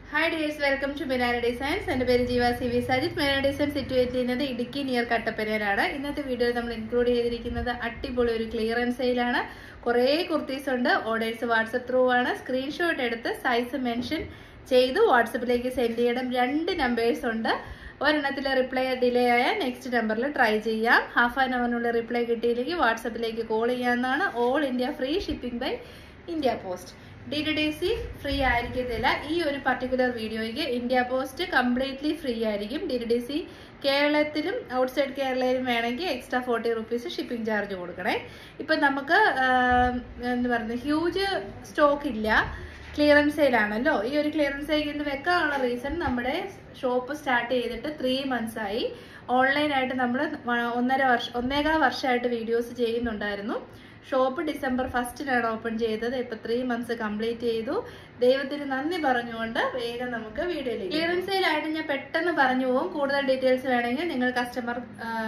hi dears welcome to banana designs എൻ്റെ പേര് Jeeva C V Sajith banana design situate ചെയ്യുന്നത് Idukki near കട്ടപ്പനയിലാണ് ഇന്നത്തെ വീഡിയോയിൽ നമ്മൾ ഇൻക്ലൂഡ് ചെയ്തിരിക്കുന്നത് അടിപൊളി ഒരു ക്ലിയറൻസ് സെയിലാണ് കുറേ കുർത്തീസ് ഉണ്ട് ഓർഡേഴ്സ് വാട്സപ്പ് ത്രൂ ആണ് സ്ക്രീൻഷോട്ട് എടുത്ത് സൈസ് മെൻഷൻ ചെയ്ത് വാട്സപ്പിലേക്ക് സെൻഡ് ചെയ്യണം രണ്ട് നമ്പേഴ്സ് ഉണ്ട് ഒരെണ്ണത്തിൽ റിപ്ലൈ ഡിലേ ആയാൽ നെക്സ്റ്റ് നമ്പറിൽ ട്രൈ ചെയ്യാം ഹാഫ് ആൻ അവറിനുള്ള റിപ്ലൈ കിട്ടിയില്ലെങ്കിൽ വാട്സപ്പിലേക്ക് കോൾ ചെയ്യാവുന്നതാണ് all India free shipping by India post D T D C free ആയിരിക്കത്തില്ല ഈ ഒരു പർട്ടിക്കുലർ വീഡിയോയ്ക്ക് ഇന്ത്യ പോസ്റ്റ് കംപ്ലീറ്റ്ലി ഫ്രീ ആയിരിക്കും ഡി ടി ഡി സി കേരളത്തിലും ഔട്ട്സൈഡ് കേരളയിലും വേണമെങ്കിൽ extra forty rupees shipping charge കൊടുക്കണേ ഇപ്പം നമുക്ക് ആം, എന്താ പറയുന്നത് ഹ്യൂജ് സ്റ്റോക്ക് ഇല്ല ക്ലിയറൻസ് സെയിലാണല്ലോ ഈ ഒരു ക്ലിയറൻസ് സെയിൽ ഇന്ന് വെക്കാനുള്ള റീസൺ നമ്മുടെ ഷോപ്പ് സ്റ്റാർട്ട് ചെയ്തിട്ട് ത്രീ മന്ത്സ് ആയി ഓൺലൈനായിട്ട് നമ്മൾ ഒന്നര വർഷം ഒന്നേകാൽ വർഷമായിട്ട് വീഡിയോസ് ചെയ്യുന്നുണ്ടായിരുന്നു ഷോപ്പ് ഡിസംബർ ഫസ്റ്റിനാണ് ഓപ്പൺ ചെയ്തത് ഇപ്പൊ ത്രീ മന്ത്സ് കംപ്ലീറ്റ് ചെയ്തു ദൈവത്തിന് നന്ദി പറഞ്ഞുകൊണ്ട് വേഗം നമുക്ക് വീഡിയോയിലേക്ക് ക്ലിയറൻസ് സെയിലായിട്ട് ഞാൻ പെട്ടെന്ന് പറഞ്ഞു പോകും കൂടുതൽ ഡീറ്റെയിൽസ് വേണമെങ്കിൽ നിങ്ങൾ കസ്റ്റമർ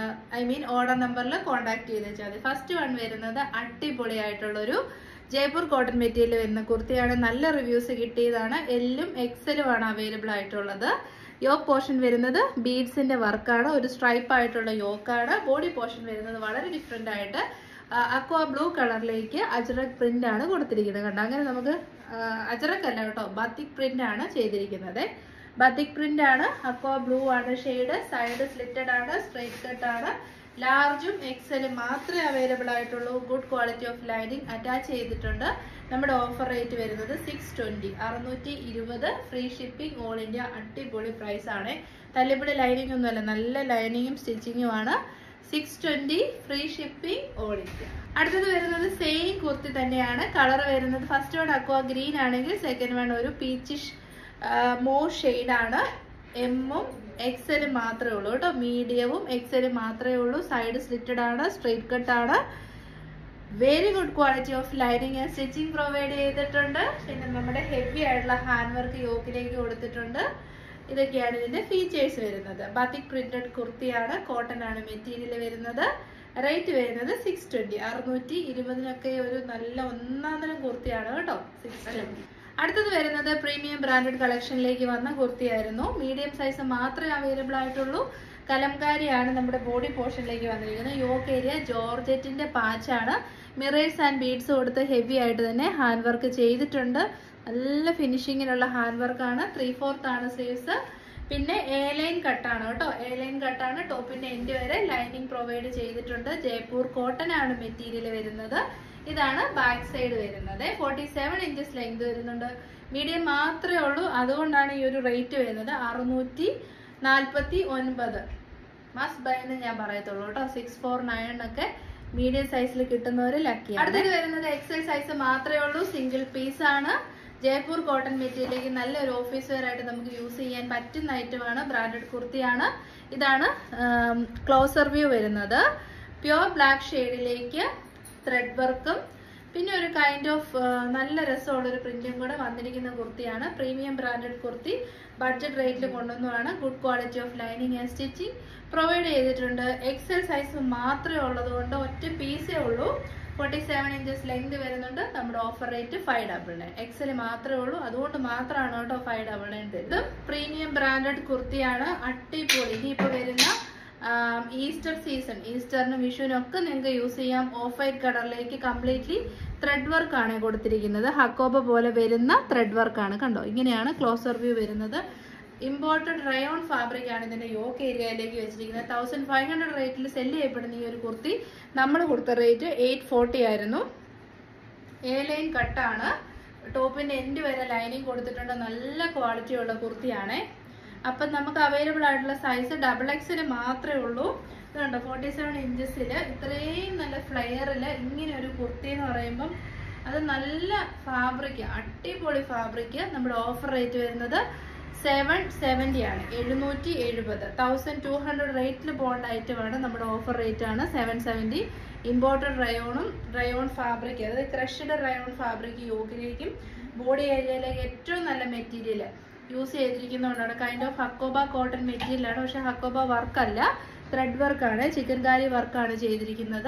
ഐ മീൻ ഓർഡർ നമ്പറിൽ കോൺടാക്ട് ചെയ്ത് വെച്ചാൽ മതി ഫസ്റ്റ് വൺ വരുന്നത് അടിപൊളിയായിട്ടുള്ളൊരു ജയ്പൂർ കോട്ടൺ മെറ്റീരിയൽ വരുന്ന കുർത്തിയാണ് നല്ല റിവ്യൂസ് കിട്ടിയതാണ് എല്ലും എക്സലുമാണ് അവൈലബിൾ ആയിട്ടുള്ളത് യോക്ക് പോർഷൻ വരുന്നത് ബീഡ്സിന്റെ വർക്കാണ് ഒരു സ്ട്രൈപ്പ് ആയിട്ടുള്ള യോക്കാണ് ബോഡി പോർഷൻ വരുന്നത് വളരെ ഡിഫറെന്റ് ആയിട്ട് അക്വ ബ്ലൂ കളറിലേക്ക് അജറക് പ്രിന്റ് ആണ് കൊടുത്തിരിക്കുന്നത് കണ്ടോ അങ്ങനെ നമുക്ക് അജറക് അല്ല കേട്ടോ ബത്തിക് പ്രിന്റ് ആണ് ചെയ്തിരിക്കുന്നത് ബത്തിക് പ്രിന്റ് ആണ് അക്വ ബ്ലൂ ആണ് ഷെയ്ഡ് സൈഡ് സ്ലിറ്റഡ് ആണ് സ്ട്രൈറ്റ് കട്ട് ആണ് ലാർജും എക്സലും മാത്രമേ അവൈലബിൾ ആയിട്ടുള്ളൂ good quality of lining attach ചെയ്തിട്ടുണ്ട് നമ്മുടെ ഓഫർ റേറ്റ് വരുന്നത് സിക്സ് ട്വന്റി അറുന്നൂറ്റി ഇരുപത് ഫ്രീ ഷിപ്പിംഗ് ഓൾ ഇന്ത്യ അടിപൊളി പ്രൈസ് ആണ് തല്ലിപ്പൊടി ലൈനിങ് ഒന്നുമല്ല നല്ല ലൈനിങ്ങും സ്റ്റിച്ചിങ്ങും ആണ് six twenty free shipping all India അടുത്തത് വരുന്നത് സെയിം കുർത്തി തന്നെയാണ് കളർ വരുന്നത് ഫസ്റ്റ് വൺ അക്വ ഗ്രീൻ ആണെങ്കിൽ സെക്കൻഡ് വൺ ഒരു പീച്ചിഷ് മോ ആണ് എമ്മും എക്സലും മാത്രമേ ഉള്ളൂ കേട്ടോ മീഡിയവും എക്സലും മാത്രമേ ഉള്ളൂ സൈഡ് സ്ലിറ്റഡ് ആണ് സ്ട്രെയിറ്റ് കട്ട് ആണ് very good quality of lining and stitching provide ചെയ്തിട്ടുണ്ട് പിന്നെ നമ്മുടെ ഹെവി ആയിട്ടുള്ള ഹാൻഡ് വർക്ക് യോക്കിലേക്ക് കൊടുത്തിട്ടുണ്ട് ഇതൊക്കെയാണ് ഇതിന്റെ ഫീച്ചേഴ്സ് വരുന്നത് ബാത്തിക് പ്രിന്റഡ് കുർത്തിയാണ് കോട്ടൺ ആണ് മെറ്റീരിയൽ വരുന്നത് റേറ്റ് വരുന്നത് സിക്സ് ട്വന്റി അറുന്നൂറ്റി ഇരുപതിനൊക്കെ ഒരു നല്ല ഒന്നാന്തരം കുർത്തിയാണ് കേട്ടോ സിക്സ് ട്വന്റി അടുത്തത് വരുന്നത് പ്രീമിയം ബ്രാൻഡഡ് കളക്ഷനിലേക്ക് വന്ന കുർത്തിയായിരുന്നു മീഡിയം സൈസ് മാത്രമേ അവൈലബിൾ ആയിട്ടുള്ളൂ കലംകാരിയാണ് നമ്മുടെ ബോഡി പോർഷനിലേക്ക് വന്നിരിക്കുന്നത് യോക്ക് ഏരിയ ജോർജറ്റിന്റെ പാച്ചാണ് മിറേഴ്സ് ആൻഡ് ബീഡ്സ് കൊടുത്ത് ഹെവി ആയിട്ട് തന്നെ ഹാൻഡ് വർക്ക് ചെയ്തിട്ടുണ്ട് നല്ല ഫിനിഷിങ്ങിലുള്ള ഹാൻഡ് വർക്കാണ് ത്രീ ഫോർത്ത് ആണ് സ്ലീവ്സ് പിന്നെ എ ലൈൻ കട്ടാണ് കേട്ടോ എ ലൈൻ കട്ടാണ് ടോപ്പിന്റെ എൻഡ് വരെ ലൈനിങ് പ്രൊവൈഡ് ചെയ്തിട്ടുണ്ട് ജയ്പൂർ കോട്ടൺ ആണ് മെറ്റീരിയൽ വരുന്നത് ഇതാണ് ബാക്ക് സൈഡ് വരുന്നത് ഫോർട്ടി സെവൻ ഇഞ്ചസ് ലെങ്ത് വരുന്നുണ്ട് മീഡിയം മാത്രമേ ഉള്ളൂ അതുകൊണ്ടാണ് ഈ ഒരു റേറ്റ് വരുന്നത് അറുന്നൂറ്റി നാൽപ്പത്തി ഒൻപത് മസ്റ്റ് ബൈ എന്ന് ഞാൻ പറയത്തുള്ളൂ കേട്ടോ സിക്സ് ഫോർ നയൻ ഒക്കെ മീഡിയം സൈസിൽ കിട്ടുന്നവർ ലക്കി അടുത്തത് വരുന്നത് എക്സൽ സൈസ് മാത്രമേ ഉള്ളൂ സിംഗിൾ പീസ് ആണ് ജയ്പൂർ കോട്ടൺ മെറ്റീരിയലേക്ക് നല്ലൊരു ഓഫീസ് വെയർ ആയിട്ട് നമുക്ക് യൂസ് ചെയ്യാൻ പറ്റുന്ന ഐറ്റമാണ് ബ്രാൻഡഡ് കുർത്തിയാണ് ഇതാണ് ക്ലോസർ വ്യൂ വരുന്നത് പ്യോർ ബ്ലാക്ക് ഷെയ്ഡിലേക്ക് ത്രെഡ് വർക്കും പിന്നെ ഒരു കൈൻഡ് ഓഫ് നല്ല രസമുള്ള ഒരു പ്രിന്റും കൂടെ വന്നിരിക്കുന്ന കുർത്തിയാണ് പ്രീമിയം ബ്രാൻഡഡ് കുർത്തി ബഡ്ജറ്റ് റേറ്റിൽ കൊണ്ടുവന്നതാണ് good quality of lining and stitching provide ചെയ്തിട്ടുണ്ട് എക്സൽ സൈസ് മാത്രമേ ഉള്ളത് കൊണ്ട് ഒറ്റ പീസേ ഉള്ളൂ ഫോർട്ടി സെവൻ ഇഞ്ചസ് ലെങ്ത് വരുന്നുണ്ട് നമ്മുടെ offer rate five double nine XL മാത്രമേ ഉള്ളൂ അതുകൊണ്ട് മാത്രമാണ് കേട്ടോ ഫൈവ് ഡബിൾ നയൻ തരുന്നത് പ്രീമിയം ബ്രാൻഡഡ് കുർത്തിയാണ് അടിപൊളി ഇനിയിപ്പോൾ വരുന്ന ആം, ഈസ്റ്റർ സീസൺ ഈസ്റ്ററിനും വിഷുവിനും ഒക്കെ നിങ്ങൾക്ക് യൂസ് ചെയ്യാം ഓഫ് വൈറ്റ് കളറിലേക്ക് കംപ്ലീറ്റ്ലി ത്രെഡ് വർക്ക് ആണ് കൊടുത്തിരിക്കുന്നത് ഹക്കോബ പോലെ വരുന്ന ത്രെഡ് വർക്ക് ആണ് കണ്ടോ ഇങ്ങനെയാണ് ക്ലോസർ വ്യൂ വരുന്നത് ഇമ്പോർട്ടഡ് റയോൺ ഫാബ്രിക് ആണ് ഇതിന്റെ യോക്ക് ഏരിയയിലേക്ക് വെച്ചിരിക്കുന്നത് തൗസൻഡ് ഫൈവ് ഹൺഡ്രഡ് റേറ്റിൽ സെല് ചെയ്യപ്പെടുന്ന ഈ ഒരു കുർത്തി നമ്മൾ കൊടുത്ത റേറ്റ് എയ്റ്റ് ഫോർട്ടി ആയിരുന്നു എ ലൈൻ കട്ടാണ് ടോപ്പിന്റെ എൻഡ് വരെ ലൈനിങ് കൊടുത്തിട്ടുണ്ട് നല്ല ക്വാളിറ്റി ഉള്ള കുർത്തിയാണ് അപ്പം നമുക്ക് അവൈലബിൾ ആയിട്ടുള്ള സൈസ് ഡബിൾ എക്സിൽ മാത്രമേ ഉള്ളൂ ഇതുണ്ട് ഫോർട്ടി സെവൻ ഇഞ്ചസിൽ ഇത്രയും നല്ല ഫ്ലെയറിൽ ഇങ്ങനെ ഒരു കുർത്തി എന്ന് പറയുമ്പം അത് നല്ല ഫാബ്രിക് അടിപൊളി ഫാബ്രിക് നമ്മുടെ ഓഫർ റേറ്റ് വരുന്നത് സെവൻ സെവൻറ്റി ആണ് എഴുന്നൂറ്റി എഴുപത് തൗസൻഡ് ടു ഹൺഡ്രഡ് റേറ്റിൽ പോകേണ്ട ഐറ്റമാണ് നമ്മുടെ ഓഫർ റേറ്റ് ആണ് സെവൻ സെവൻറ്റി ഇമ്പോർട്ടഡ് റയോണും റയോൺ ഫാബ്രിക് അതായത് ക്രഷ്ഡ് റയോൺ ഫാബ്രിക് യോഗിലേക്കും ബോഡി ഏരിയയിലേക്ക് ഏറ്റവും നല്ല മെറ്റീരിയൽ യൂസ് ചെയ്തിരിക്കുന്നതുകൊണ്ടാണ് കൈൻഡ് ഓഫ് ഹക്കോബ കോട്ടൺ മെറ്റീരിയലാണ് പക്ഷെ ഹക്കോബ വർക്കല്ല ത്രെഡ് വർക്കാണ് ചിക്കൻ കാരി വർക്കാണ് ചെയ്തിരിക്കുന്നത്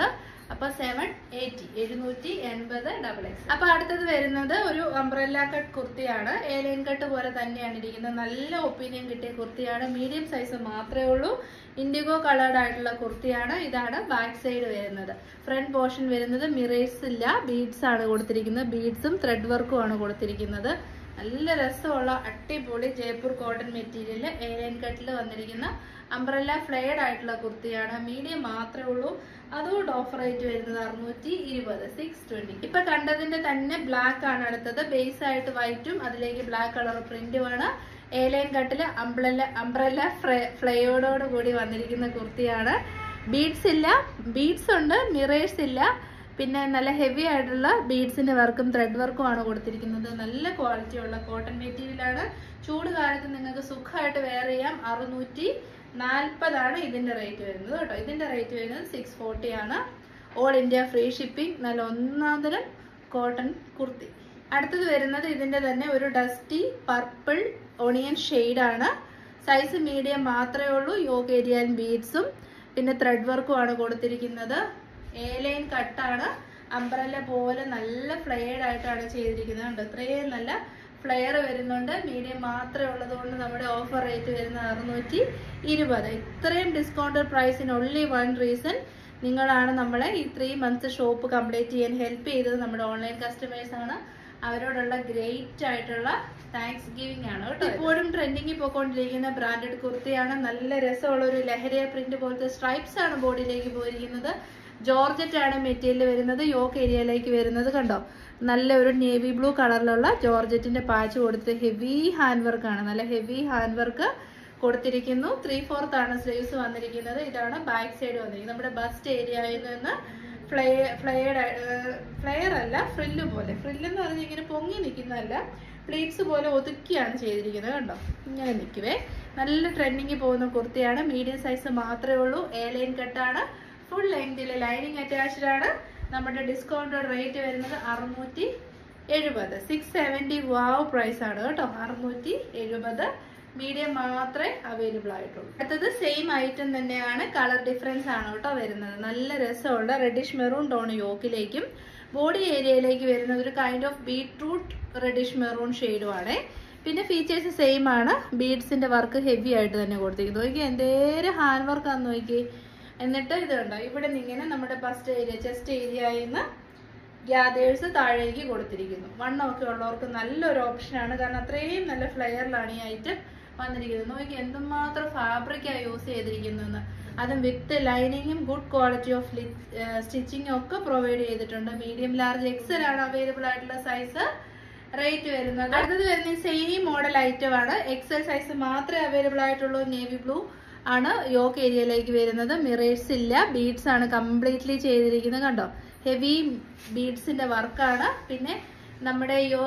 അപ്പൊ സെവൻ എയ്റ്റി എഴുന്നൂറ്റി എൺപത് ഡബിൾ എക്സ് അപ്പൊ അടുത്തത് വരുന്നത് ഒരു അംബ്രല്ല കട്ട് കുർത്തിയാണ് ഏലൈൻ കട്ട് പോലെ തന്നെയാണ് ഇരിക്കുന്നത് നല്ല ഒപ്പീനിയൻ കിട്ടിയ കുർത്തിയാണ് മീഡിയം സൈസ് മാത്രമേ ഉള്ളൂ ഇൻഡിഗോ കളേർഡ് ആയിട്ടുള്ള കുർത്തിയാണ് ഇതാണ് ബാക്ക് സൈഡ് വരുന്നത് ഫ്രണ്ട് പോർഷൻ വരുന്നത് മിറേഴ്സ് ഇല്ല ബീഡ്സ് ആണ് കൊടുത്തിരിക്കുന്നത് ബീഡ്സും ത്രെഡ് വർക്കും ആണ് കൊടുത്തിരിക്കുന്നത് നല്ല രസമുള്ള അടിപൊളി ജയ്പൂർ കോട്ടൺ മെറ്റീരിയൽ ഏലൈൻ കട്ടിൽ വന്നിരിക്കുന്ന അംബ്രല്ല ഫ്ലെയർഡ് ആയിട്ടുള്ള കുർത്തിയാണ് മീഡിയം മാത്രമേ ഉള്ളൂ അതുകൊണ്ട് ഓഫർ റേറ്റ് വരുന്നത് അറുന്നൂറ്റി ഇരുപത് സിക്സ് ട്വന്റി ഇപ്പൊ കണ്ടതിന്റെ തന്നെ ബ്ലാക്ക് ആണ് അടുത്തത് ബേസ് ആയിട്ട് വൈറ്റും അതിലേക്ക് ബ്ലാക്ക് കളർ പ്രിന്റുമാണ് ഏലൈൻ കട്ടില് അംബ്രല്ല അംബ്രല്ല ഫ്ലെയോടോട് കൂടി വന്നിരിക്കുന്ന കുർത്തിയാണ് ബീഡ്സ് ഇല്ല ബീഡ്സ് ഉണ്ട് മിറേഴ്സ് ഇല്ല പിന്നെ നല്ല ഹെവി ആയിട്ടുള്ള ബീഡ്സിന്റെ വർക്കും ത്രെഡ് വർക്കും ആണ് കൊടുത്തിരിക്കുന്നത് നല്ല ക്വാളിറ്റി ഉള്ള കോട്ടൺ മെറ്റീരിയൽ ആണ് ചൂട് കാലത്ത് നിങ്ങൾക്ക് സുഖമായിട്ട് വെയർ ചെയ്യാം അറുന്നൂറ്റി നാൽപ്പതാണ് ഇതിന്റെ റേറ്റ് വരുന്നത് കേട്ടോ ഇതിന്റെ റേറ്റ് വരുന്നത് സിക്സ് ഫോർട്ടി ആണ് ഓൾ ഇന്ത്യ ഫ്രീ ഷിപ്പിംഗ് നല്ല ഒന്നാന്തരം കോട്ടൺ കുർത്തി അടുത്തത് വരുന്നത് ഇതിന്റെ തന്നെ ഒരു ഡസ്റ്റി പർപ്പിൾ ഓണിയൻ ആണ് സൈസ് മീഡിയം മാത്രമേ ഉള്ളൂ യോഗ് ഏരിയൻ ബീഡ്സും പിന്നെ ത്രെഡ് വർക്കും ആണ് കൊടുത്തിരിക്കുന്നത് എ ലൈൻ കട്ടാണ് അംബ്രല്ല പോലെ നല്ല ഫ്ലെയർഡ് ആയിട്ടാണ് ചെയ്തിരിക്കുന്നത് കണ്ടോ ഇത്രയും നല്ല ഫ്ലെയർ വരുന്നുണ്ട് മീഡിയം മാത്രമേ ഉള്ളത് കൊണ്ട് നമ്മുടെ ഓഫർ റേറ്റ് വരുന്നത് അറുന്നൂറ്റി ഇരുപത് ഇത്രയും ഡിസ്കൗണ്ടഡ് പ്രൈസിന് ഒൺലി വൺ റീസൺ നിങ്ങളാണ് നമ്മളെ ഈ ത്രീ മന്ത്സ് ഷോപ്പ് കംപ്ലീറ്റ് ചെയ്യാൻ ഹെൽപ്പ് ചെയ്തത് നമ്മുടെ ഓൺലൈൻ കസ്റ്റമേഴ്സ് ആണ് അവരോടുള്ള ഗ്രേറ്റ് ആയിട്ടുള്ള താങ്ക്സ് ഗിവിംഗ് ആണ് കേട്ടോ ഇപ്പോഴും ട്രെൻഡിങ്ങിൽ പോയിക്കൊണ്ടിരിക്കുന്ന ബ്രാൻഡഡ് കുർത്തിയാണ് നല്ല രസമുള്ള ഒരു ലഹരിയ പ്രിന്റ് പോലത്തെ സ്ട്രൈപ്സ് ആണ് ബോഡിയിലേക്ക് പോയിരിക്കുന്നത് ജോർജറ്റ് ആണ് മെറ്റീരിയൽ വരുന്നത് യോക്ക് ഏരിയയിലേക്ക് വരുന്നത് കണ്ടോ നല്ല ഒരു നേവി ബ്ലൂ കളറിലുള്ള ജോർജറ്റിന്റെ പാച്ച് കൊടുത്ത് ഹെവി ഹാൻഡ് വർക്ക് ആണ് നല്ല ഹെവി ഹാൻഡ് വർക്ക് കൊടുത്തിരിക്കുന്നു ത്രീ ഫോർത്ത് ആണ് സ്ലീവ്സ് വന്നിരിക്കുന്നത് ഇതാണ് ബാക്ക് സൈഡ് വന്നിരിക്കുന്നത് നമ്മുടെ ബസ്റ്റ് ഏരിയയിൽ നിന്ന് ഫ്ലെയർ ഫ്ലെയർഡ് ഫ്ലെയർ അല്ല ഫ്രില്ല് പോലെ ഫ്രില്ല് എന്ന് പറഞ്ഞാൽ ഇങ്ങനെ പൊങ്ങി നിൽക്കുന്നതല്ല പ്ലീറ്റ്സ് പോലെ ഒതുക്കിയാണ് ചെയ്തിരിക്കുന്നത് കണ്ടോ ഇങ്ങനെ നിൽക്കുവേ നല്ല ട്രെൻഡിങ്ങിൽ പോകുന്ന കുർത്തിയാണ് മീഡിയം സൈസ് മാത്രമേ ഉള്ളൂ എ ലൈൻ കട്ടാണ് ഫുൾ ലെങ്തിൽ ലൈനിങ് അറ്റാച്ച്ഡ് ആണ് നമ്മുടെ ഡിസ്കൗണ്ട് റേറ്റ് വരുന്നത് അറുന്നൂറ്റി എഴുപത് സിക്സ് സെവൻറ്റി വാവ് പ്രൈസ് ആണ് കേട്ടോ അറുന്നൂറ്റി എഴുപത് മീഡിയം മാത്രമേ അവൈലബിൾ ആയിട്ടുള്ളൂ അടുത്തത് സെയിം ഐറ്റം തന്നെയാണ് കളർ ഡിഫറൻസ് ആണ് കേട്ടോ വരുന്നത് നല്ല രസമുള്ള റെഡിഷ് മെറൂൺ ടോൺ യോക്കിലേക്കും ബോഡി ഏരിയയിലേക്ക് വരുന്ന ഒരു kind of beetroot reddish maroon ഷെയ്ഡുമാണ് പിന്നെ ഫീച്ചേഴ്സ് സെയിം ആണ് ബീഡ്സിന്റെ വർക്ക് ഹെവി ആയിട്ട് തന്നെ കൊടുത്തിരിക്കുന്നത് നോക്കി എന്തേരം ഹാൻഡ് വർക്കാന്ന് നോക്കി എന്നിട്ട് ഇത് കണ്ടോ ഇവിടെ നിന്ന് ഇങ്ങനെ നമ്മുടെ ബസ്റ്റ് ഏരിയ ചെസ്റ്റ് ഏരിയയിൽ നിന്ന് ഗ്യാദേഴ്സ് താഴേക്ക് കൊടുത്തിരിക്കുന്നു വണ്ണമൊക്കെ ഉള്ളവർക്ക് നല്ലൊരു ഓപ്ഷനാണ് കാരണം അത്രയും നല്ല ഫ്ലെയറിലാണ് ഈ ഐറ്റം വന്നിരിക്കുന്നത് നോക്കി എന്തുമാത്രം ഫാബ്രിക്കാണ് യൂസ് ചെയ്തിരിക്കുന്നതെന്ന് അതും വിത്ത് ലൈനിങ്ങും ഗുഡ് ക്വാളിറ്റി ഓഫ് സ്റ്റിച്ചിങ്ങും ഒക്കെ പ്രൊവൈഡ് ചെയ്തിട്ടുണ്ട് മീഡിയം ലാർജ് എക്സൽ ആണ് അവൈലബിൾ ആയിട്ടുള്ള സൈസ് റേറ്റ് വരുന്നത് അടുത്തത് വരുന്ന സെയിം മോഡൽ ഐറ്റം ആണ് എക്സൽ സൈസ് മാത്രമേ അവൈലബിൾ ആയിട്ടുള്ളൂ നേവി ബ്ലൂ ആണ് യോക്ക് ഏരിയയിലേക്ക് വരുന്നത് മിറേഴ്സ് ഇല്ല ബീഡ്സ് ആണ് കംപ്ലീറ്റ്ലി ചെയ്തിരിക്കുന്നത് കണ്ടോ ഹെവി ബീഡ്സിന്റെ വർക്കാണ് പിന്നെ നമ്മുടെ യോ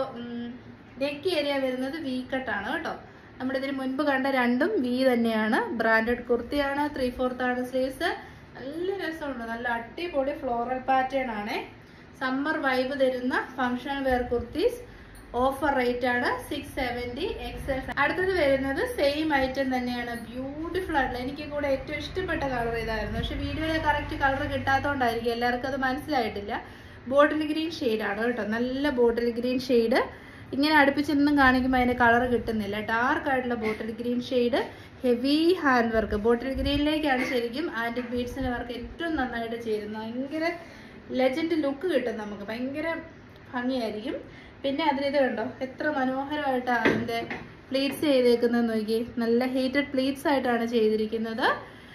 നെക്ക് ഏരിയ വരുന്നത് വി കട്ടാണ് കേട്ടോ നമ്മുടെ ഇതിന് മുൻപ് കണ്ട രണ്ടും വി തന്നെയാണ് ബ്രാൻഡഡ് കുർത്തിയാണ് ത്രീ ഫോർത്ത് ആണ് സ്ലീവ്സ് നല്ല രസമുണ്ട് നല്ല അടിപൊളി ഫ്ലോറൽ പാറ്റേൺ ആണ് സമ്മർ വൈബ് തരുന്ന functional wear kurtis offer rate ആണ് സിക്സ് സെവൻറ്റി എക്സൽ അടുത്തത് വരുന്നത് സെയിം ഐറ്റം തന്നെയാണ് ബ്യൂട്ടിഫുൾ ആയിട്ടുള്ള എനിക്ക് കൂടെ ഏറ്റവും ഇഷ്ടപ്പെട്ട കളർ ഇതായിരുന്നു പക്ഷെ വീഡിയോയിലെ കറക്റ്റ് കളർ കിട്ടാത്തതുകൊണ്ടായിരിക്കും എല്ലാവർക്കും അത് മനസ്സിലായിട്ടില്ല ബോട്ടിൽ ഗ്രീൻ ആണ് കേട്ടോ നല്ല ബോട്ടിൽ ഗ്രീൻ ഷെയ്ഡ് ഇങ്ങനെ അടുപ്പിച്ചൊന്നും കാണിക്കുമ്പോൾ അതിന്റെ കളർ കിട്ടുന്നില്ല ഡാർക്ക് ആയിട്ടുള്ള bottle green shade heavy hand work bottle ഗ്രീനിലേക്കാണ് ശരിക്കും ആന്റിക് ബീഡ്സിന്റെ വർക്ക് ഏറ്റവും നന്നായിട്ട് ചേരുന്നത് ഭയങ്കര ലെജൻഡ് ലുക്ക് കിട്ടും നമുക്ക് ഭയങ്കര ഭംഗിയായിരിക്കും പിന്നെ അതിലിത് കണ്ടോ എത്ര മനോഹരമായിട്ടാണ് അതിന്റെ പ്ലീറ്റ്സ് ചെയ്തേക്കുന്നത് നോക്കി നല്ല ഹീറ്റഡ് പ്ലീറ്റ്സ് ആയിട്ടാണ് ചെയ്തിരിക്കുന്നത്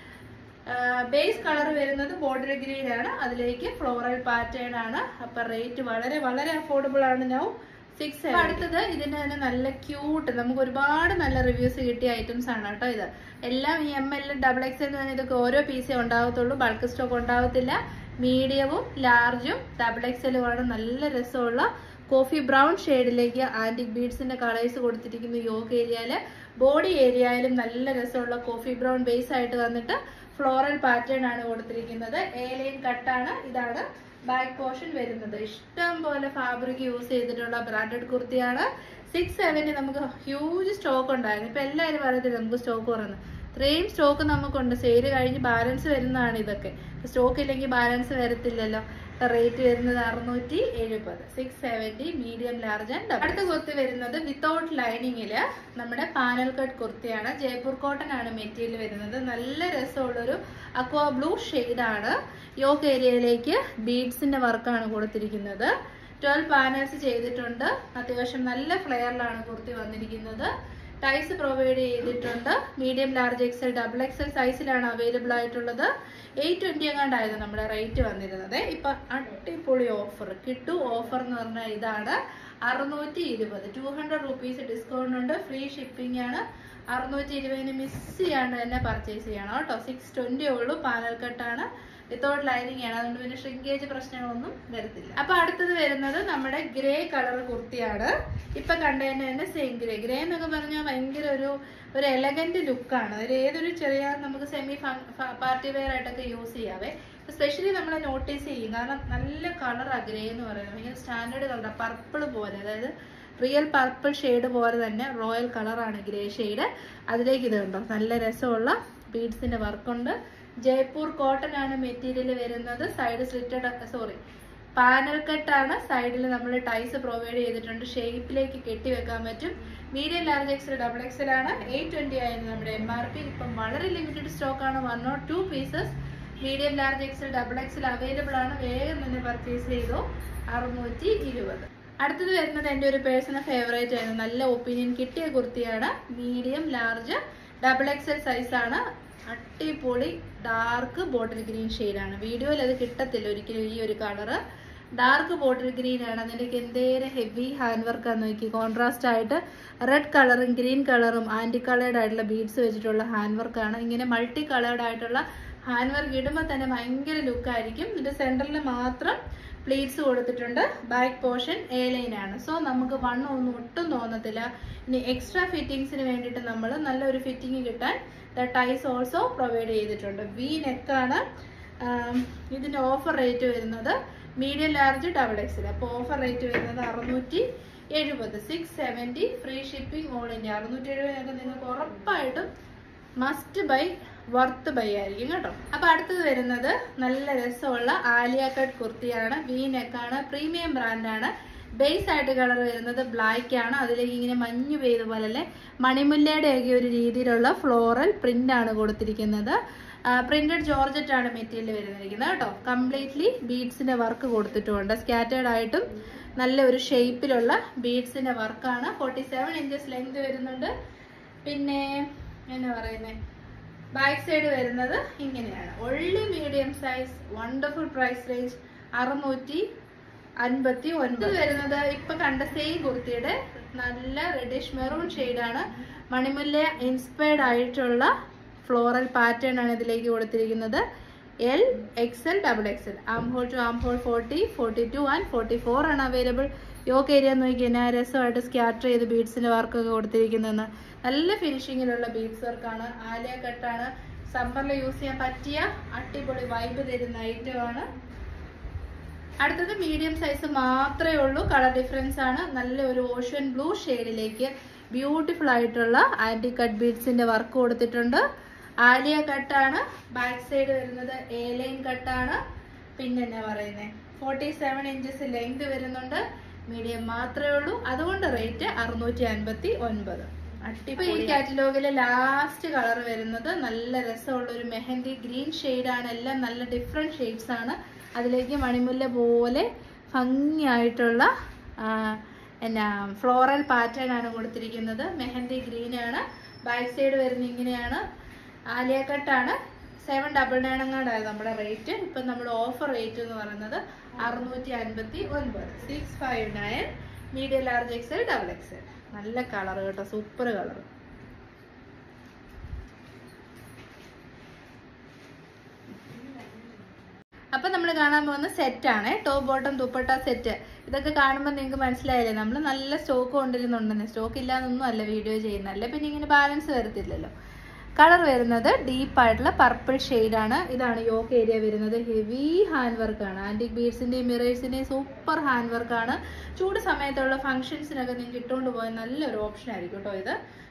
ബേസ് കളർ വരുന്നത് ബോർഡർ ഗ്രീൻ ആണ് അതിലേക്ക് ഫ്ലോറൽ പാറ്റേൺ ആണ് അപ്പൊ റേറ്റ് വളരെ വളരെ അഫോർഡബിൾ ആണ് നൗ സിക്സ് അടുത്തത് ഇതിന്റെ തന്നെ നല്ല ക്യൂട്ട് നമുക്ക് ഒരുപാട് നല്ല റിവ്യൂസ് കിട്ടിയ ഐറ്റംസ് ആണ് കേട്ടോ ഇത് എല്ലാം ഈ എം എൽ ഡബിൾ എക്സ് എന്ന് പറഞ്ഞാൽ ഇതൊക്കെ ഓരോ പീസേ ഉണ്ടാവത്തുള്ളൂ ബൾക്ക് സ്റ്റോക്ക് ഉണ്ടാവത്തില്ല മീഡിയവും ലാർജും ഡബിൾ എക്സലുമാണ് നല്ല രസമുള്ള കോഫി ബ്രൗൺ ഷെയ്ഡിലേക്ക് ആന്റിക് ബീഡ്സിന്റെ കളേഴ്സ് കൊടുത്തിരിക്കുന്ന യോഗ് ഏരിയയില് ബോഡി ഏരിയയിലും നല്ല രസമുള്ള കോഫി ബ്രൗൺ ബേസ് ആയിട്ട് വന്നിട്ട് ഫ്ലോറൽ പാറ്റേൺ ആണ് കൊടുത്തിരിക്കുന്നത് എ ലൈൻ കട്ടാണ് ഇതാണ് ബാക്ക് പോർഷൻ വരുന്നത് ഇഷ്ടം പോലെ ഫാബ്രിക് യൂസ് ചെയ്തിട്ടുള്ള ബ്രാൻഡഡ് കുർത്തിയാണ് സിക്സ് സെവന്റി നമുക്ക് ഹ്യൂജ് സ്റ്റോക്ക് ഉണ്ടായിരുന്നു ഇപ്പൊ എല്ലാവരും പറയത്തില്ല നമുക്ക് സ്റ്റോക്ക് കുറഞ്ഞു ഇത്രയും സ്റ്റോക്ക് നമുക്കുണ്ട് സെയിൽ കഴിഞ്ഞ് ബാലൻസ് വരുന്നതാണ് ഇതൊക്കെ സ്റ്റോക്ക് ഇല്ലെങ്കിൽ ബാലൻസ് വരത്തില്ലല്ലോ റേറ്റ് വരുന്നത് അറുന്നൂറ്റി എഴുപത് six seventy medium large and അടുത്ത കുർത്തി വരുന്നത് വിത്തൗട്ട് ലൈനിങ്ങില് നമ്മുടെ പാനൽ കട്ട് കുർത്തിയാണ് ജയ്പൂർ കോട്ടൺ ആണ് മെറ്റീരിയൽ വരുന്നത് നല്ല രസമുള്ളൊരു അക്വാ ബ്ലൂ ആണ് യോക്ക് ഏരിയയിലേക്ക് ബീഡ്സിന്റെ വർക്കാണ് കൊടുത്തിരിക്കുന്നത് ട്വൽവ് പാനൽസ് ചെയ്തിട്ടുണ്ട് അത്യാവശ്യം നല്ല ഫ്ലെയറിലാണ് കുർത്തി വന്നിരിക്കുന്നത് ടൈസ് പ്രൊവൈഡ് ചെയ്തിട്ടുണ്ട് medium large XL double XL സൈസിലാണ് അവൈലബിൾ ആയിട്ടുള്ളത് എയ്റ്റ് ട്വന്റി എങ്ങാണ്ടായിരുന്നു നമ്മുടെ റേറ്റ് വന്നിരുന്നത് ഇപ്പൊ അടിപൊളി ഓഫർ കിട്ടു ഓഫർ എന്ന് പറഞ്ഞാൽ ഇതാണ് അറുന്നൂറ്റി ഇരുപത് ടു ഹൺഡ്രഡ് റുപ്പീസ് ഡിസ്കൗണ്ട് ഉണ്ട് ഫ്രീ ഷിപ്പിംഗ് ആണ് അറുന്നൂറ്റി ഇരുപതിന് മിസ് ചെയ്യാണ്ട് തന്നെ പർച്ചേസ് ചെയ്യണം കേട്ടോ സിക്സ് ട്വന്റി ഉള്ളൂ പാനൽ കട്ടാണ് വിത്തൗട്ട് ലൈനിങ് ആണ് അതുകൊണ്ട് പിന്നെ ഷ്രിങ്കേജ് പ്രശ്നങ്ങളൊന്നും വരത്തില്ല അപ്പൊ അടുത്തത് വരുന്നത് നമ്മുടെ ഗ്രേ കളർ കുർത്തിയാണ് ഇപ്പൊ കണ്ടതിന് തന്നെ സെയിം ഗ്രേ ഗ്രേ എന്നൊക്കെ പറഞ്ഞാൽ ഭയങ്കര ഒരു ഒരു എലഗന്റ് ലുക്കാണ് ഒരു ഏതൊരു ചെറിയ നമുക്ക് സെമി പാർട്ടി വെയർ ആയിട്ടൊക്കെ യൂസ് ചെയ്യാവേ സ്പെഷ്യലി നമ്മൾ നോട്ടീസ് ചെയ്യും കാരണം നല്ല കളറാണ് ഗ്രേ എന്ന് പറയുന്നത് ഭയങ്കര സ്റ്റാൻഡേർഡ് കളറാണ് പർപ്പിൾ പോലെ അതായത് റിയൽ പർപ്പിൾ ഷെയ്ഡ് പോലെ തന്നെ റോയൽ കളറാണ് ഗ്രേ ഷെയ്ഡ് അതിലേക്ക് ഇത് കണ്ടോ നല്ല രസമുള്ള ബീഡ്സിന്റെ വർക്കുണ്ട് ജയ്പൂർ കോട്ടൺ ആണ് മെറ്റീരിയൽ വരുന്നത് സൈഡ് സ്ലിറ്റഡ് സോറി പാനൽ കട്ടാണ് സൈഡിൽ നമ്മൾ ടൈസ് പ്രൊവൈഡ് ചെയ്തിട്ടുണ്ട് ഷേപ്പിലേക്ക് കെട്ടി വെക്കാൻ പറ്റും medium large XL double XL ആണ് എയ്റ്റ് ട്വന്റി ആയിരുന്നു നമ്മുടെ എം ആർ പി ഇപ്പം വളരെ ലിമിറ്റഡ് സ്റ്റോക്ക് ആണ് one not two pieces medium large XL double XL available ആണ് വേഗം തന്നെ പർച്ചേസ് ചെയ്തു അറുന്നൂറ്റി ഇരുപത് അടുത്തത് വരുന്നത് എൻ്റെ ഒരു പേഴ്സണൽ ഫേവറേറ്റ് ആയിരുന്നു നല്ല ഒപ്പീനിയൻ കിട്ടിയ കുർത്തിയാണ് medium large double XL size ആണ് അടിപൊളി ഡാർക്ക് ബോട്ടിൽ ഗ്രീൻ ഷെയ്ഡാണ് വീഡിയോയിൽ അത് കിട്ടത്തില്ല ഒരിക്കലും ഈ ഒരു കളറ് ഡാർക്ക് ബോട്ടിൽ ഗ്രീൻ ആണ് അതിൻ്റെ എന്തേരം ഹെവി ഹാൻഡ് വർക്കാന്ന് നോക്കി കോൺട്രാസ്റ്റ് ആയിട്ട് റെഡ് കളറും ഗ്രീൻ കളറും ആൻറ്റി കളേർഡ് ആയിട്ടുള്ള ബീഡ്സ് വെച്ചിട്ടുള്ള ഹാൻഡ് വർക്കാണ് ഇങ്ങനെ മൾട്ടി കളേർഡ് ആയിട്ടുള്ള ഹാൻഡ് വർക്ക് ഇടുമ്പോൾ തന്നെ ഭയങ്കര ലുക്കായിരിക്കും ഇതിന്റെ സെന്ററിൽ മാത്രം പ്ലീറ്റ്സ് കൊടുത്തിട്ടുണ്ട് ബാക്ക് പോർഷൻ എ ലൈൻ ആണ് സോ നമുക്ക് വണ്ണം ഒന്നും ഒട്ടും തോന്നത്തില്ല ഇനി എക്സ്ട്രാ ഫിറ്റിങ്സിന് വേണ്ടിയിട്ട് നമ്മൾ നല്ലൊരു ഫിറ്റിംഗ് കിട്ടാൻ ടൈസ് ഓൾസോ പ്രൊവൈഡ് ചെയ്തിട്ടുണ്ട് വി നെക്കാണ് ഇതിന്റെ ഓഫർ റേറ്റ് വരുന്നത് മീഡിയം ലാർജ് ഡബിൾ എക്സിൽ അപ്പോൾ ഓഫർ റേറ്റ് വരുന്നത് അറുന്നൂറ്റി എഴുപത് six seventy free shipping all India അറുന്നൂറ്റി എഴുപതിനൊക്കെ നിങ്ങൾക്ക് ഉറപ്പായിട്ടും മസ്റ്റ് ബൈ വർത്ത് ബൈ ആയിരിക്കും കേട്ടോ അപ്പൊ അടുത്തത് വരുന്നത് നല്ല രസമുള്ള ആലിയ കട്ട് കുർത്തിയാണ് വി നെക്കാണ് പ്രീമിയം ബ്രാൻഡാണ് ബേസ് ആയിട്ട് കളർ വരുന്നത് ബ്ലാക്ക് ആണ് അതിലേക്ക് ഇങ്ങനെ മഞ്ഞ് പെയ്ത പോലെ അല്ലേ മണിമുല്ലയുടെ ഒക്കെ ഒരു രീതിയിലുള്ള ഫ്ലോറൽ പ്രിന്റ് ആണ് കൊടുത്തിരിക്കുന്നത് പ്രിന്റഡ് ജോർജറ്റ് ആണ് മെറ്റീരിയൽ വരുന്നിരിക്കുന്നത് കേട്ടോ കംപ്ലീറ്റ്ലി ബീഡ്സിന്റെ വർക്ക് കൊടുത്തിട്ടുമുണ്ട് സ്കാറ്റേർഡ് ആയിട്ടും നല്ല ഒരു ഷേപ്പിലുള്ള ബീഡ്സിന്റെ വർക്കാണ് ഫോർട്ടി സെവൻ ഇഞ്ചസ് ലെങ്ത് വരുന്നുണ്ട് പിന്നെ എന്നാ പറയുന്നത് ബാക്ക് സൈഡ് വരുന്നത് ഇങ്ങനെയാണ് only medium size wonderful price range അറുന്നൂറ്റി അൻപത്തി ഒൻപത് വരുന്നത് ഇപ്പൊ കണ്ട സെയിം കുർത്തിയുടെ നല്ല റെഡിഷ് മെറൂൺ ആണ് മണിമുല്ല ഇൻസ്പയർഡ് ആയിട്ടുള്ള ഫ്ലോറൽ പാറ്റേൺ ആണ് ഇതിലേക്ക് കൊടുത്തിരിക്കുന്നത് L XL double XL armhole to armhole forty forty two and forty four ആണ് അവൈലബിൾ യോക്ക് ഏരിയ നോക്കി എന്നാ രസമായിട്ട് സ്കാറ്റർ ചെയ്ത് ബീഡ്സിന്റെ വർക്കൊക്കെ കൊടുത്തിരിക്കുന്നതെന്ന് നല്ല ഫിനിഷിങ്ങിലുള്ള ബീഡ്സ് വർക്കാണ് ആലിയ കട്ടാണ് സമ്മറിൽ യൂസ് ചെയ്യാൻ പറ്റിയ അടിപൊളി വൈബ് തരുന്ന ഐറ്റമാണ് അടുത്തത് മീഡിയം സൈസ് മാത്രമേ ഉള്ളൂ കളർ ഡിഫറൻസ് ആണ് നല്ല ഒരു ഓഷ്യൻ ബ്ലൂ ഷെയ്ഡിലേക്ക് ബ്യൂട്ടിഫുൾ ആയിട്ടുള്ള ആന്റി കട്ട് ബീഡ്സിന്റെ വർക്ക് കൊടുത്തിട്ടുണ്ട് ആലിയ കട്ടാണ് ബാക്ക് സൈഡ് വരുന്നത് എ ലൈൻ കട്ടാണ് പിന്നെ എന്നാ പറയുന്നത് ഫോർട്ടി സെവൻ ഇഞ്ചസ് ലെങ്ത് വരുന്നുണ്ട് മീഡിയം മാത്രമേ ഉള്ളൂ അതുകൊണ്ട് റേറ്റ് അറുന്നൂറ്റി അൻപത്തി ഒൻപത് ഇപ്പൊ ഈ കാറ്റലോഗിലെ ലാസ്റ്റ് കളർ വരുന്നത് നല്ല രസമുള്ള ഒരു മെഹന്തി ഗ്രീൻ ആണ് എല്ലാം നല്ല ഡിഫറെന്റ് ഷെയ്ഡ്സ് ആണ് അതിലേക്ക് മണിമുല്ല പോലെ ഭംഗിയായിട്ടുള്ള ആ, എന്നാ ഫ്ലോറൽ പാറ്റേൺ ആണ് കൊടുത്തിരിക്കുന്നത് മെഹന്തി ഗ്രീൻ ആണ് ബാക്ക് സൈഡ് വരുന്ന ഇങ്ങനെയാണ് ആലിയ കട്ടാണ് സെവൻ ഡബിൾ നയൻ അങ്ങാണ്ടായത് നമ്മുടെ റേറ്റ് ഇപ്പം നമ്മുടെ ഓഫർ റേറ്റ് എന്ന് പറയുന്നത് അറുന്നൂറ്റി അൻപത്തി ഒൻപത് six five nine medium large XL double XL നല്ല കളർ കേട്ടോ സൂപ്പർ കളർ അപ്പൊ നമ്മൾ കാണാൻ പോകുന്ന സെറ്റ് ആണ് ടോപ്പ് ബോട്ടം ദുപ്പട്ട സെറ്റ് ഇതൊക്കെ കാണുമ്പോൾ നിങ്ങൾക്ക് മനസ്സിലായില്ലേ നമ്മൾ നല്ല സ്റ്റോക്ക് കൊണ്ടിരുന്നുണ്ടെന്ന് സ്റ്റോക്ക് ഇല്ലാന്നൊന്നും അല്ല വീഡിയോ ചെയ്യുന്നതല്ലേ പിന്നെ ഇങ്ങനെ ബാലൻസ് വരത്തില്ലല്ലോ കളർ വരുന്നത് ഡീപ്പ് ആയിട്ടുള്ള പർപ്പിൾ ആണ് ഇതാണ് യോക്ക് ഏരിയ വരുന്നത് ഹെവി ഹാൻഡ് വർക്കാണ് ആന്റിക് ബീഡ്സിന്റെയും മിറേഴ്സിന്റെയും സൂപ്പർ ഹാൻഡ് വർക്കാണ് ചൂട് സമയത്തുള്ള ഫംഗ്ഷൻസിനൊക്കെ നിങ്ങൾക്ക് ഇട്ടുകൊണ്ട് പോയാൽ നല്ലൊരു ഓപ്ഷൻ ആയിരിക്കും കേട്ടോ ഇത്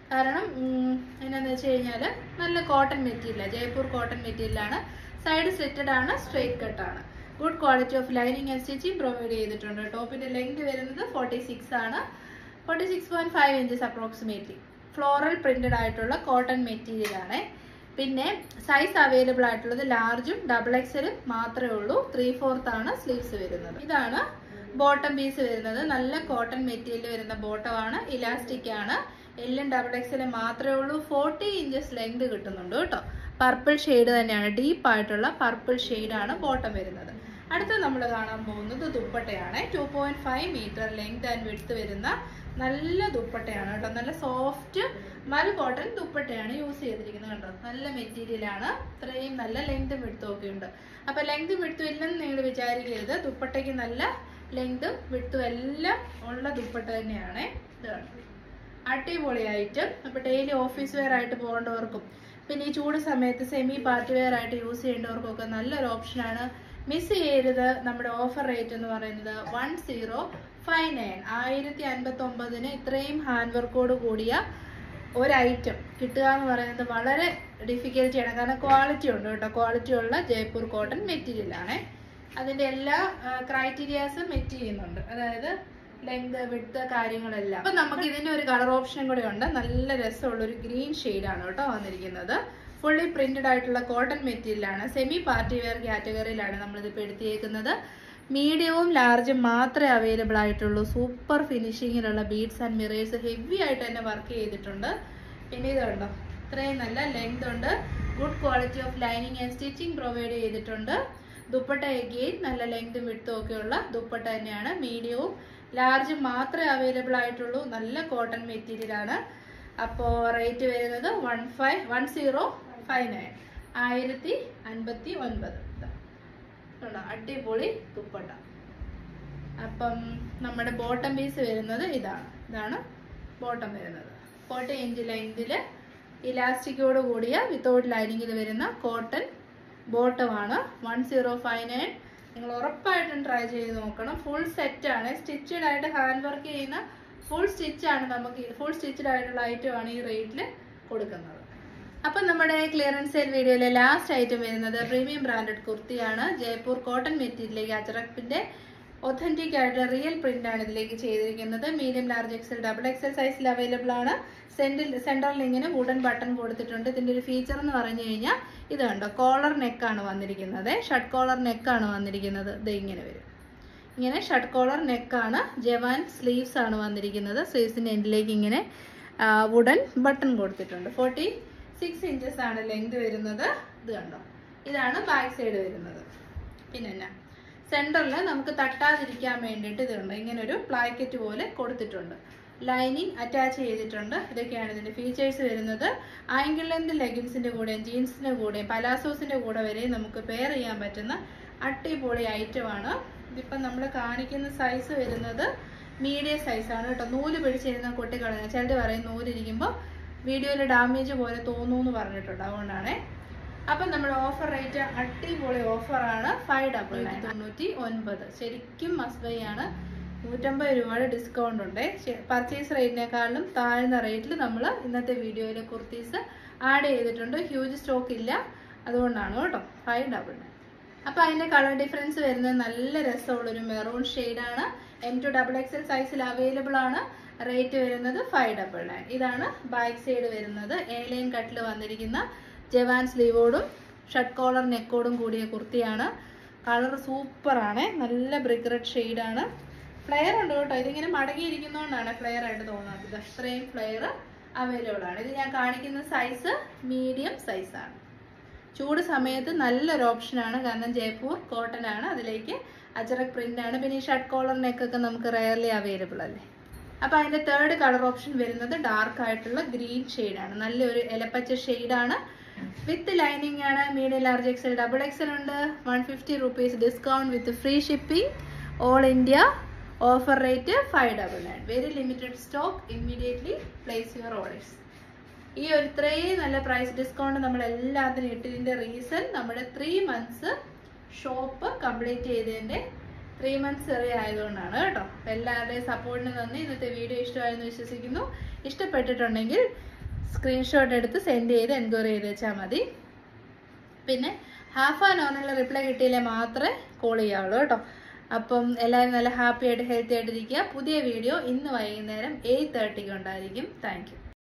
കാരണം ഉം, എന്നാന്ന് വെച്ച് കഴിഞ്ഞാൽ നല്ല കോട്ടൺ മെറ്റീരിയൽ ജയ്പൂർ കോട്ടൺ മെറ്റീരിയലാണ് സൈഡ് സ്ലിറ്റഡ് ആണ് സ്ട്രെയിറ്റ് കട്ട് ആണ് good quality of lining and stitching provide ചെയ്തിട്ടുണ്ട് ടോപ്പിന്റെ ലെങ്ത് വരുന്നത് ഫോർട്ടി സിക്സ് ആണ് forty six point five inches approximately floral printed ആയിട്ടുള്ള കോട്ടൺ മെറ്റീരിയൽ ആണ് പിന്നെ സൈസ് അവൈലബിൾ ആയിട്ടുള്ളത് ലാർജും ഡബിൾ എക്സലും മാത്രമേ ഉള്ളൂ ത്രീ ഫോർത്ത് ആണ് സ്ലീവ്സ് വരുന്നത് ഇതാണ് ബോട്ടം പീസ് വരുന്നത് നല്ല കോട്ടൺ മെറ്റീരിയൽ വരുന്ന ബോട്ടം ആണ് ഇലാസ്റ്റിക് ആണ് എല്ലും ഡബിൾ എക്സലും മാത്രമേ ഉള്ളൂ ഫോർട്ടി ഇഞ്ചസ് ലെങ്ത് കിട്ടുന്നുണ്ട് കേട്ടോ പർപ്പിൾ ഷെയ്ഡ് തന്നെയാണ് ഡീപ്പ് ആയിട്ടുള്ള പർപ്പിൾ ആണ് ബോട്ടം വരുന്നത് അടുത്ത നമ്മൾ കാണാൻ പോകുന്നത് ദുപ്പട്ടയാണ് two point five metre length and width വരുന്ന നല്ല ദുപ്പട്ടയാണ് കേട്ടോ നല്ല സോഫ്റ്റ് മൽ കോട്ടൺ ദുപ്പട്ടയാണ് യൂസ് ചെയ്തിരിക്കുന്നത് കേട്ടോ നല്ല മെറ്റീരിയൽ ആണ് ഇത്രയും നല്ല ലെങ്തും വിഡ്ത്തും ഒക്കെ ഉണ്ട് അപ്പൊ ലെങ്തും വിഡ്ത്തും ഇല്ലെന്ന് നിങ്ങൾ വിചാരിക്കരുത് ദുപ്പട്ടയ്ക്ക് നല്ല ലെങ്തും വിഡ്ത്തും എല്ലാം ഉള്ള ദുപ്പട്ട തന്നെയാണ് ഇത് കണ്ടോ അടിപൊളിയായിട്ട് അപ്പോൾ ഡെയിലി ഓഫീസ് വെയർ ആയിട്ട് പോകേണ്ടവർക്കും പിന്നെ ഈ ചൂട് സമയത്ത് സെമി പാർട്ടി വെയർ ആയിട്ട് യൂസ് ചെയ്യേണ്ടവർക്കൊക്കെ നല്ലൊരു ഓപ്ഷനാണ് മിസ് ചെയ്യരുത് നമ്മുടെ ഓഫർ റേറ്റ് എന്ന് പറയുന്നത് വൺ സീറോ ഫൈവ് നയൻ ആയിരത്തി അൻപത്തി ഒമ്പതിന് ഇത്രയും ഹാൻഡ് വർക്കോട് കൂടിയ ഒരു ഐറ്റം കിട്ടുക എന്ന് പറയുന്നത് വളരെ ഡിഫിക്കൽട്ടിയാണ് കാരണം ക്വാളിറ്റി ഉണ്ട് കേട്ടോ ക്വാളിറ്റി ഉള്ള ജയ്പൂർ കോട്ടൺ മെറ്റീരിയൽ ആണ് അതിന്റെ എല്ലാ ക്രൈറ്റീരിയാസും മെറ്റ് ചെയ്യുന്നുണ്ട് അതായത് ലെങ്ത് വിഡ്ത്ത് കാര്യങ്ങളെല്ലാം അപ്പൊ നമുക്ക് ഇതിന് ഒരു കളർ ഓപ്ഷൻ കൂടെ ഉണ്ട് നല്ല രസമുള്ള ഒരു ഗ്രീൻ ആണ് കേട്ടോ വന്നിരിക്കുന്നത് ഫുള്ളി പ്രിന്റഡ് ആയിട്ടുള്ള കോട്ടൺ മെറ്റീരിയൽ ആണ് സെമി പാർട്ടി വെയർ കാറ്റഗറിയിലാണ് നമ്മളിതിപ്പോൾ എടുത്തിരിക്കുന്നത് മീഡിയവും ലാർജും മാത്രമേ അവൈലബിൾ ആയിട്ടുള്ളൂ സൂപ്പർ ഫിനിഷിങ്ങിലുള്ള ബീഡ്സ് ആൻഡ് മിറേഴ്സ് ഹെവി ആയിട്ട് തന്നെ വർക്ക് ചെയ്തിട്ടുണ്ട് പിന്നെ ഇത് കണ്ടോ ഇത്രയും നല്ല ലെങ്ത് ഉണ്ട് good quality of lining and stitching provide ചെയ്തിട്ടുണ്ട് ദുപ്പട്ട എഗെയിൻ നല്ല ലെങ്തും വിട്ടും ഒക്കെ ഉള്ള ദുപ്പട്ട തന്നെയാണ് മീഡിയവും ലാർജും മാത്രമേ അവൈലബിൾ ആയിട്ടുള്ളൂ നല്ല കോട്ടൺ മെറ്റീരിയൽ ആണ് അപ്പോൾ റേറ്റ് വരുന്നത് one five one zero five nine ആയിരത്തി അൻപത്തി ഒൻപത് കണ്ടോ അടിപൊളി ദുപ്പട്ട അപ്പം നമ്മുടെ ബോട്ടം പീസ് വരുന്നത് ഇതാണ് ഇതാണ് ബോട്ടം വരുന്നത് ഫോർട്ടി ഇഞ്ച് ലെങ്തിൽ ഇലാസ്റ്റിക്കോട് കൂടിയ വിത്തൗട്ട് ലൈനിങ്ങിൽ വരുന്ന കോട്ടൺ ബോട്ടമാണ് വൺ സീറോ ഫൈവ് നയൻ നിങ്ങൾ ഉറപ്പായിട്ടും ട്രൈ ചെയ്ത് നോക്കണം ഫുൾ സെറ്റ് ആണ് സ്റ്റിച്ചഡ് ആയിട്ട് ഹാൻഡ് വർക്ക് ചെയ്യുന്ന ഫുൾ സ്റ്റിച്ചാണ് നമുക്ക് ഫുൾ സ്റ്റിച്ചഡ് ആയിട്ടുള്ള ഐറ്റം ആണ് ഈ റേറ്റിൽ കൊടുക്കുന്നത് അപ്പം നമ്മുടെ ക്ലിയറൻസ് സെയിൽ വീഡിയോയിലെ ലാസ്റ്റ് ഐറ്റം വരുന്നത് പ്രീമിയം ബ്രാൻഡഡ് കുർത്തിയാണ് ജയ്പൂർ കോട്ടൺ മെറ്റീരിയലിലേക്ക് അജറക്കിന്റെ ഒത്തന്റിക് ആയിട്ടുള്ള റിയൽ പ്രിന്റ് ആണ് ഇതിലേക്ക് ചെയ്തിരിക്കുന്നത് medium large XL double XL സൈസിൽ അവൈലബിൾ ആണ് സെന്റിൽ സെൻട്രൽ ഇങ്ങനെ വുഡൻ ബട്ടൺ കൊടുത്തിട്ടുണ്ട് ഇതിന്റെ ഒരു ഫീച്ചർ എന്ന് പറഞ്ഞു കഴിഞ്ഞാൽ ഇത് കണ്ടോ കോളർ നെക്കാണ് വന്നിരിക്കുന്നത് ഷർട്ട് കോളർ നെക്കാണ് വന്നിരിക്കുന്നത് ഇത് ഇങ്ങനെ വരും ഇങ്ങനെ ഷർട്ട് കോളർ നെക്കാണ് ജവാൻ സ്ലീവ്സ് ആണ് വന്നിരിക്കുന്നത് സ്ലീവ്സിന്റെ എൻഡിലേക്ക് ഇങ്ങനെ വുഡൻ ബട്ടൺ കൊടുത്തിട്ടുണ്ട് ഫോർട്ടി സിക്സ് ഇഞ്ചസ് ആണ് ലെങ്ത് വരുന്നത് ഇത് കണ്ടോ ഇതാണ് ബാക്ക് സൈഡ് വരുന്നത് പിന്നെ എന്നാ സെന്ററിൽ നമുക്ക് തട്ടാതിരിക്കാൻ വേണ്ടിയിട്ട് ഇതുണ്ട് ഇങ്ങനെ ഒരു പ്ലാക്കറ്റ് പോലെ കൊടുത്തിട്ടുണ്ട് ലൈനിങ് അറ്റാച്ച് ചെയ്തിട്ടുണ്ട് ഇതൊക്കെയാണ് ഇതിന്റെ ഫീച്ചേഴ്സ് വരുന്നത് ആംഗിൾ ലെന്ത് ലെഗിൻസിന്റെ കൂടെയും ജീൻസിന്റെ കൂടെയും പലാസോസിന്റെ കൂടെ വരെയും നമുക്ക് പെയർ ചെയ്യാൻ പറ്റുന്ന അടിപൊളി ഐറ്റമാണ് ഇതിപ്പം നമ്മൾ കാണിക്കുന്ന സൈസ് വരുന്നത് മീഡിയം സൈസാണ് കേട്ടോ നൂല് പിടിച്ചിരുന്ന കൊട്ടിക്കളയുന്നത് ചിലർ പറയും നൂലിരിക്കുമ്പോൾ വീഡിയോയിൽ ഡാമേജ് പോലെ തോന്നുന്നു എന്ന് പറഞ്ഞിട്ടുണ്ട് അതുകൊണ്ടാണേ അപ്പം നമ്മുടെ ഓഫർ റേറ്റ് അടിപൊളി ഓഫറാണ് ഫൈവ് ഡബിൾ നയൻ തൊണ്ണൂറ്റി ഒൻപത് ശരിക്കും മസ്ബൈ ആണ് നൂറ്റമ്പത് രൂപയുടെ ഡിസ്കൗണ്ട് ഉണ്ട് പർച്ചേസ് റേറ്റിനേക്കാളും താഴ്ന്ന റേറ്റിൽ നമ്മൾ ഇന്നത്തെ വീഡിയോയിലെ കുർത്തീസ് ആഡ് ചെയ്തിട്ടുണ്ട് ഹ്യൂജ് സ്റ്റോക്ക് ഇല്ല അതുകൊണ്ടാണ് കേട്ടോ ഫൈവ് ഡബിൾ നയൻ അപ്പൊ അതിന്റെ കളർ ഡിഫറൻസ് വരുന്നത് നല്ല രസമുള്ള ഒരു മെറൂൺ ആണ് എം ടു ഡബിൾ എക്സൽ സൈസിൽ അവൈലബിൾ ആണ് റേറ്റ് വരുന്നത് ഫൈവ് ഡബിൾ നയൻ ഇതാണ് ബാക്ക് സൈഡ് വരുന്നത് എ ലൈൻ കട്ടിൽ വന്നിരിക്കുന്ന ജവാൻ സ്ലീവോടും ഷർട്ട് കോളർ നെക്കോടും കൂടിയ കുർത്തിയാണ് കളർ സൂപ്പറാണ് നല്ല ബ്രിക്ക് റെഡ് ഷെയ്ഡാണ് ഫ്ലെയർ ഉണ്ട് കേട്ടോ ഇതിങ്ങനെ മടങ്ങിയിരിക്കുന്നതുകൊണ്ടാണ് ഫ്ലെയർ ആയിട്ട് തോന്നാത്തത് അത്രയും ഫ്ലെയർ അവൈലബിൾ ആണ് ഇത് ഞാൻ കാണിക്കുന്ന സൈസ് മീഡിയം സൈസാണ് ചൂട് സമയത്ത് നല്ലൊരു ഓപ്ഷനാണ് കാരണം ജയ്പൂർ കോട്ടൺ ആണ് അതിലേക്ക് അജറക് പ്രിന്റ് ആണ് പിന്നെ ഈ ഷർട്ട് കോളർ നെക്കൊക്കെ നമുക്ക് റയർലി അവൈലബിൾ അല്ലേ അപ്പൊ അതിന്റെ തേർഡ് കളർ ഓപ്ഷൻ വരുന്നത് ഡാർക്ക് ആയിട്ടുള്ള ഗ്രീൻ ആണ് നല്ലൊരു ഇലപ്പച്ച ആണ് വിത്ത് ലൈനിങ് ആണ് medium large XL double XL ഉണ്ട് one fifty rupees discount with free shipping all India offer rate five double nine very limited stock immediately place your orders ഈ ഒരു ഇത്രയും നല്ല പ്രൈസ് ഡിസ്കൗണ്ട് നമ്മൾ എല്ലാത്തിനും ഇട്ടതിന്റെ റീസൺ നമ്മുടെ ത്രീ മന്ത്സ് ഷോപ്പ് കംപ്ലീറ്റ് ചെയ്തതിന്റെ ത്രീ മന്ത്സ് ചെറിയ ആയതുകൊണ്ടാണ് കേട്ടോ അപ്പൊ എല്ലാവരുടെയും സപ്പോർട്ടിന് നന്ദി ഇന്നത്തെ വീഡിയോ ഇഷ്ടമായെന്ന് വിശ്വസിക്കുന്നു ഇഷ്ടപ്പെട്ടിട്ടുണ്ടെങ്കിൽ സ്ക്രീൻഷോട്ട് എടുത്ത് സെൻഡ് ചെയ്ത് എൻക്വയറി ചെയ്ത് വെച്ചാൽ മതി പിന്നെ ഹാഫ് ആൻ അവറിനുള്ള റിപ്ലൈ കിട്ടിയില്ലേ മാത്രമേ കോൾ ചെയ്യാവുള്ളൂ കേട്ടോ അപ്പം എല്ലാവരും നല്ല ഹാപ്പി ആയിട്ട് ഹെൽത്തി ആയിട്ടിരിക്കുക പുതിയ വീഡിയോ ഇന്ന് വൈകുന്നേരം എയ്റ്റ് തേർട്ടിക്ക് ഉണ്ടായിരിക്കും താങ്ക് യു